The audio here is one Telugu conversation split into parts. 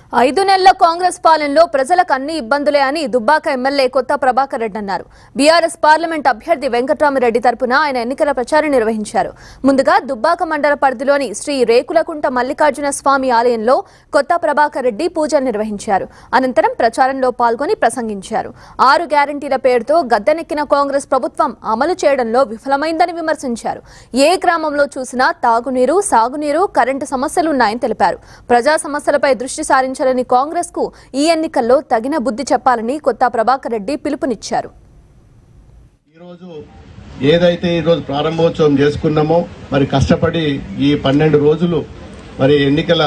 ఐదు నెలల కాంగ్రెస్ పాలనలో ప్రజలకు అన్ని ఇబ్బందులే అని దుబ్బాక ఎమ్మెల్యే కొత్త ప్రభాకర్ రెడ్డి అన్నారు బీఆర్ఎస్ పార్లమెంట్ అభ్యర్థి వెంకట్రామరెడ్డి తరపున ఆయన ఎన్నికల ప్రచారం నిర్వహించారు ముందుగా దుబ్బాక మండల పరిధిలోని శ్రీ రేకులకుంట మల్లికార్జున స్వామి ఆలయంలో కొత్త ప్రభాకర్ రెడ్డి పూజ నిర్వహించారు అనంతరం ప్రచారంలో పాల్గొని ప్రసంగించారు ఆరు గ్యారంటీల పేరుతో గద్దెనెక్కిన కాంగ్రెస్ ప్రభుత్వం అమలు చేయడంలో విఫలమైందని విమర్శించారు ఏ గ్రామంలో చూసినా తాగునీరు సాగునీరు కరెంటు సమస్యలున్నాయని తెలిపారు ప్రజా సమస్యలపై దృష్టి సారించాలని కాంగ్రెస్ కు ఈ ఎన్నికల్లో తగిన బుద్ధి చెప్పాలని కొత్త ప్రభాకర్ రెడ్డి పిలుపునిచ్చారు ఈరోజు ఏదైతే ఈరోజు ప్రారంభోత్సవం చేసుకున్నామో మరి కష్టపడి ఈ పన్నెండు రోజులు మరి ఎన్నికల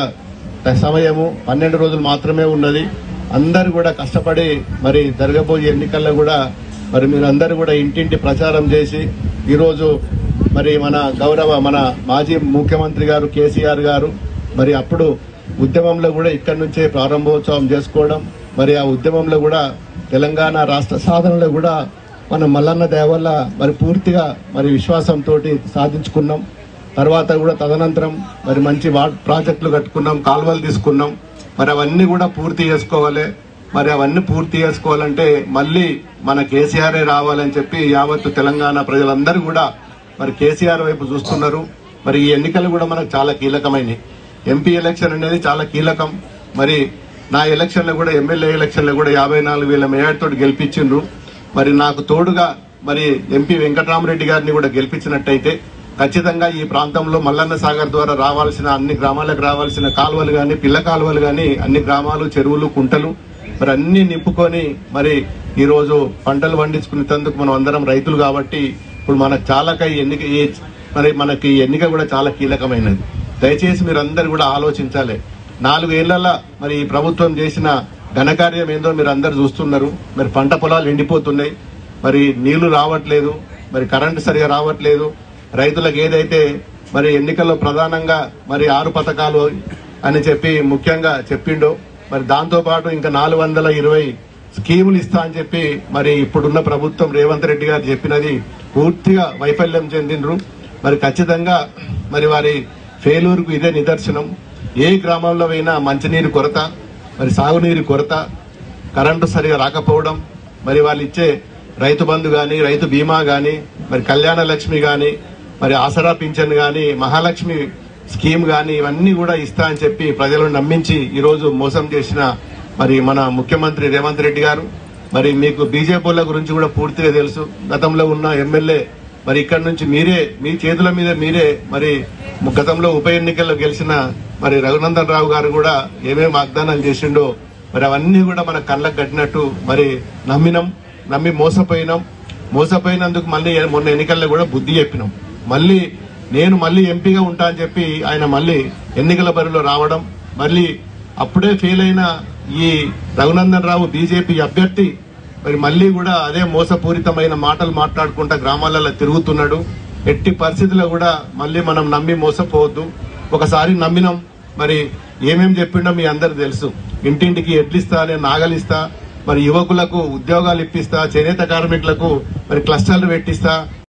సమయము పన్నెండు రోజులు మాత్రమే ఉన్నది అందరు కూడా కష్టపడి మరి జరగబోయే ఎన్నికల్లో కూడా మరి మీరందరూ కూడా ఇంటింటి ప్రచారం చేసి ఈరోజు మరి మన గౌరవ మన మాజీ ముఖ్యమంత్రి గారు కేసీఆర్ గారు మరి అప్పుడు ఉద్యమంలో కూడా ఇక్కడి నుంచే ప్రారంభోత్సవం చేసుకోవడం మరి ఆ ఉద్యమంలో కూడా తెలంగాణ రాష్ట్ర సాధనలో కూడా మనం మల్లన్న దయ వల్ల మరి పూర్తిగా మరి విశ్వాసంతో సాధించుకున్నాం తర్వాత కూడా తదనంతరం మరి మంచి వా- ప్రాజెక్టులు కట్టుకున్నాం కాలువలు తీసుకున్నాం మరి అవన్నీ కూడా పూర్తి చేసుకోవాలి మరి అవన్నీ పూర్తి చేసుకోవాలంటే మళ్ళీ మన కేసీఆరే రావాలని చెప్పి యావత్తు తెలంగాణ ప్రజలందరూ కూడా మరి కేసీఆర్ వైపు చూస్తున్నారు మరి ఈ ఎన్నికలు కూడా మనకు చాలా కీలకమైనవి ఎంపీ ఎలక్షన్ అనేది చాలా కీలకం మరి నా ఎలక్షన్లో కూడా ఎమ్మెల్యే ఎలక్షన్లో కూడా యాభై నాలుగు వేల మేయర్తో గెలిపించిండ్రు మరి నాకు తోడుగా మరి ఎంపీ వెంకటరామరెడ్డి గారిని కూడా గెలిపించినట్టయితే ఖచ్చితంగా ఈ ప్రాంతంలో మల్లన్న సాగర్ ద్వారా రావాల్సిన అన్ని గ్రామాలకు రావాల్సిన కాలువలు కానీ పిల్ల కాలువలు కానీ అన్ని గ్రామాలు చెరువులు కుంటలు మరి అన్ని నింపుకొని మరి ఈ రోజు పంటలు పండించుకునేందుకు మనం అందరం రైతులు కాబట్టి ఇప్పుడు మనకు చాలా ఈ ఎన్నిక ఈ మరి మనకి ఈ ఎన్నిక కూడా చాలా కీలకమైనది దయచేసి మీరు అందరు కూడా ఆలోచించాలి నాలుగు ఏళ్లలో మరి ఈ ప్రభుత్వం చేసిన ఘనకార్యం ఏందో మీరు అందరు చూస్తున్నారు మరి పంట పొలాలు ఎండిపోతున్నాయి మరి నీళ్లు రావట్లేదు మరి కరెంటు సరిగా రావట్లేదు రైతులకు ఏదైతే మరి ఎన్నికల్లో ప్రధానంగా మరి ఆరు పథకాలు అని చెప్పి ముఖ్యంగా చెప్పిండో మరి దాంతో పాటు ఇంకా నాలుగు వందల ఇరవై స్కీములు ఇస్తా అని చెప్పి మరి ఇప్పుడున్న ప్రభుత్వం రేవంత్ రెడ్డి గారు చెప్పినది పూర్తిగా వైఫల్యం చెందిండ్రు మరి ఖచ్చితంగా మరి వారి ఫెయిల్యూర్కు ఇదే నిదర్శనం ఏ గ్రామంలో అయినా మంచినీరు కొరత మరి సాగునీరు కొరత కరెంటు సరిగా రాకపోవడం మరి వాళ్ళు ఇచ్చే రైతు బంధు గాని రైతు బీమా గాని మరి కళ్యాణ లక్ష్మి గాని మరి ఆసరా పింఛన్ గాని మహాలక్ష్మి స్కీమ్ గాని ఇవన్నీ కూడా ఇస్తా అని చెప్పి ప్రజలను నమ్మించి ఈ రోజు మోసం చేసిన మరి మన ముఖ్యమంత్రి రేవంత్ రెడ్డి గారు మరి మీకు బీజేపీల గురించి కూడా పూర్తిగా తెలుసు గతంలో ఉన్న ఎమ్మెల్యే మరి ఇక్కడ నుంచి మీరే మీ చేతుల మీద మీరే మరి గతంలో ఉప ఎన్నికల్లో గెలిచిన మరి రఘునందన్ రావు గారు కూడా ఏమేమి వాగ్దానాలు చేసిండో మరి అవన్నీ కూడా మన కళ్ళకు కట్టినట్టు మరి నమ్మినాం నమ్మి మోసపోయినాం మోసపోయినందుకు మళ్ళీ మొన్న ఎన్నికల్లో కూడా బుద్ధి చెప్పినాం మళ్ళీ నేను మళ్ళీ ఎంపీగా ఉంటా అని చెప్పి ఆయన మళ్ళీ ఎన్నికల బరిలో రావడం మళ్ళీ అప్పుడే ఫెయిల్ అయిన ఈ రఘునందన్ రావు బీజేపీ అభ్యర్థి మరి మళ్ళీ కూడా అదే మోసపూరితమైన మాటలు మాట్లాడుకుంటా గ్రామాలలో తిరుగుతున్నాడు ఎట్టి పరిస్థితుల్లో కూడా మళ్ళీ మనం నమ్మి మోసపోవద్దు ఒకసారి నమ్మినాం మరి ఏమేం చెప్పిండో మీ అందరు తెలుసు ఇంటింటికి ఎడ్లిస్తా నేను నాగలిస్తా మరి యువకులకు ఉద్యోగాలు ఇప్పిస్తా చేనేత కార్మికులకు మరి క్లస్టర్లు పెట్టిస్తా